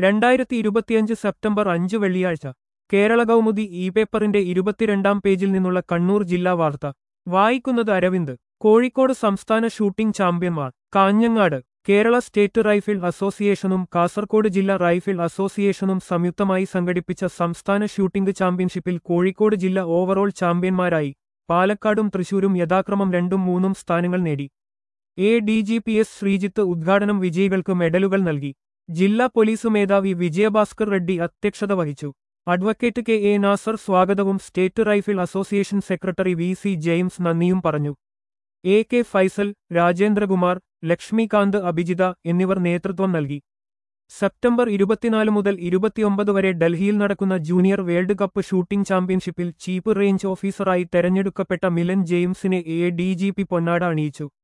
രണ്ടായിരത്തി ഇരുപത്തിയഞ്ച് സെപ്റ്റംബർ അഞ്ച് വെള്ളിയാഴ്ച കേരള കൗമുദി ഇ പേപ്പറിന്റെ ഇരുപത്തിരണ്ടാം പേജിൽ നിന്നുള്ള കണ്ണൂർ ജില്ലാ വാർത്ത വായിക്കുന്നത് അരവിന്ദ് കോഴിക്കോട് സംസ്ഥാന ഷൂട്ടിംഗ് ചാമ്പ്യന്മാർ കാഞ്ഞങ്ങാട് കേരള സ്റ്റേറ്റ് റൈഫിൾ അസോസിയേഷനും കാസർകോട് ജില്ലാ റൈഫിൾ അസോസിയേഷനും സംയുക്തമായി സംഘടിപ്പിച്ച സംസ്ഥാന ഷൂട്ടിംഗ് ചാമ്പ്യൻഷിപ്പിൽ കോഴിക്കോട് ജില്ല ഓവറോൾ ചാമ്പ്യന്മാരായി പാലക്കാടും തൃശൂരും യഥാക്രമം രണ്ടും മൂന്നും സ്ഥാനങ്ങൾ നേടി A D G P S Sreejith ഉദ്ഘാടനം വിജയികൾക്ക് മെഡലുകൾ നൽകി ജില്ലാ പോലീസ് മേധാവി വിജയഭാസ്കർ റെഡ്ഡി അധ്യക്ഷത വഹിച്ചു അഡ്വക്കേറ്റ് കെ എ നാസർ സ്വാഗതവും state rifle association secretary V C James നന്ദിയും പറഞ്ഞു എ കെ ഫൈസൽ രാജേന്ദ്രകുമാർ ലക്ഷ്മികാന്ത് അഭിജിത എന്നിവർ നേതൃത്വം നൽകി സെപ്റ്റംബർ ഇരുപത്തിനാല് മുതൽ ഇരുപത്തിയൊമ്പത് വരെ ഡൽഹിയിൽ നടക്കുന്ന ജൂനിയർ വേൾഡ് കപ്പ് ഷൂട്ടിംഗ് ചാമ്പ്യൻഷിപ്പിൽ ചീഫ് റേഞ്ച് ഓഫീസറായി തെരഞ്ഞെടുക്കപ്പെട്ട മിലൻ ജെയിംസിനെ എ ഡി ജി പി പൊന്നാട അണിയിച്ചു